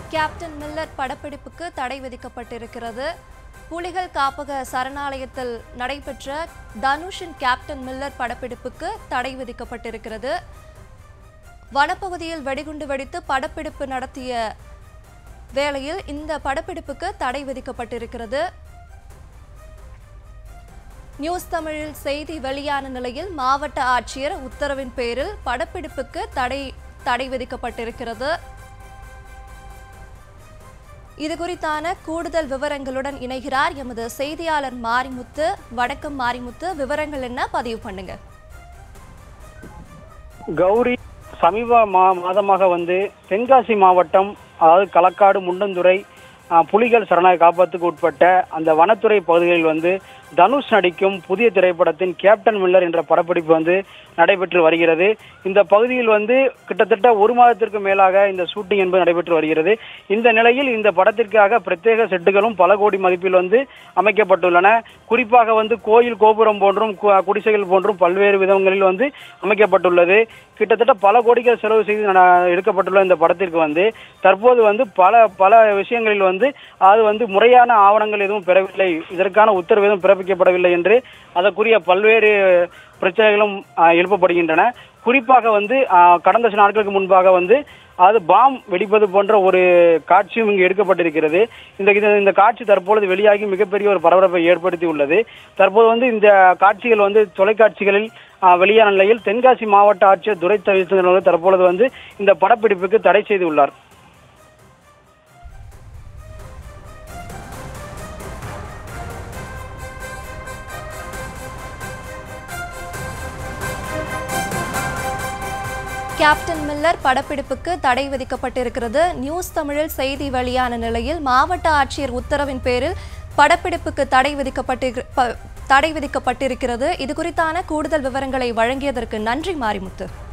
captain Miller படப்பிடிப்புக்கு தடை விதிக்கப்பட்டிருக்கிறது புலிகள் காப்பக சரணாலயத்தில் நடைபெற்ற தனுஷின் கேப்டன் மில்லர் படப்பிடிப்புக்கு தடை விதிக்கப்பட்டிருக்கிறது வனப்பகுதியில் வெடிகுண்டு வெடித்து படப்பிடிப்பு நடத்திய வேளையில் இந்த படப்பிடிப்புக்கு தடை விதிக்கப்பட்டிருக்கிறது நியூஸ் தமிழில் செய்தி வெளியான நிலையில் மாவட்ட ஆட்சியர் உத்தரவின் பேரில் படப்பிடிப்புக்கு தடை தடை விதிக்கப்பட்டிருக்கிறது இது குறித்தான கூடுதல் விவரங்களுடன் இணைகிறார் எமது செய்தியாளர் மாரிமுத்து வணக்கம் மாரிமுத்து விவரங்கள் என்ன பதிவு பண்ணுங்க கௌரி சமீப மா மாதமாக வந்து தென்காசி மாவட்டம் அதாவது களக்காடு முண்டந்துறை ஆ, புலிகள் சரணாலய காப்பகத்துக்கு உட்பட்ட அந்த வனத்துறை பகுதிகளில் வந்து தனுஷ் நடிக்கும் புதிய திரைப்படத்தின் கேப்டன் மில்லர் என்ற படப்பிடிப்பு வந்து நடைபெற்று வருகிறது இந்த பகுதியில் வந்து கிட்டத்தட்ட ஒரு மாதத்திற்கு மேலாக இந்த ஷூட்டிங் என்பது நடைபெற்று வருகிறது இந்த நிலையில் இந்த படத்திற்காக பிரத்யேக செட்டுகளும் பல கோடி மதிப்பில் வந்து அமைக்கப்பட்டுள்ளன குறிப்பாக வந்து கோயில் கோபுரம் போன்றும் கு- குடிசைகள் போன்றும் பல்வேறு விதங்களில் வந்து அமைக்கப்பட்டுள்ளது கிட்டத்தட்ட பல கோடிகள் செலவு செய்து நட- எடுக்கப்பட்டுள்ள இந்த படத்திற்கு வந்து தற்போது வந்து பல பல விஷயங்களில் வந்து அது வந்து முறையான ஆவணங்கள் எதுவும் பெறவில்லை இதற்கான உத்தரவு எதுவும் பிறப்பிக்கப்படவில்லை என்று அதற்குரிய பல்வேறு பிரச்சனைகளும் ஆ, எழுப்பப்படுகின்றன குறிப்பாக வந்து ஆ, கடந்த சில நாட்களுக்கு முன்பாக வந்து அது பாம் வெடிப்பது போன்ற ஒரு காட்சியும் இங்கு எடுக்கப்பட்டிருக்கிறது இந்த இந்த- இந்த காட்சி தற்பொழுது வெளியாகி மிகப்பெரிய ஒரு பரபரப்பை ஏற்படுத்தி உள்ளது தற்போது வந்து இந்த காட்சிகள் வந்து தொலைக்காட்சிகளில் ஆ, வெளியான நிலையில் தென்காசி மாவட்ட ஆட்சியர் துரை தவிர்த்து தற்பொழுது வந்து இந்த படப்பிடிப்புக்கு தடை செய்துள்ளார் கேப்டன் மில்லர் படப்பிடிப்புக்கு தடை விதிக்கப்பட்டிருக்கிறது நியூஸ் தமிழில் செய்தி வெளியான நிலையில் மாவட்ட ஆட்சியர் உத்தரவின் பேரில் படப்பிடிப்புக்கு தடை விதிக்கப்பட்டிரு ப- தடை விதிக்கப்பட்டிருக்கிறது இது குறித்தான கூடுதல் விவரங்களை வழங்கியதற்கு நன்றி மாரிமுத்து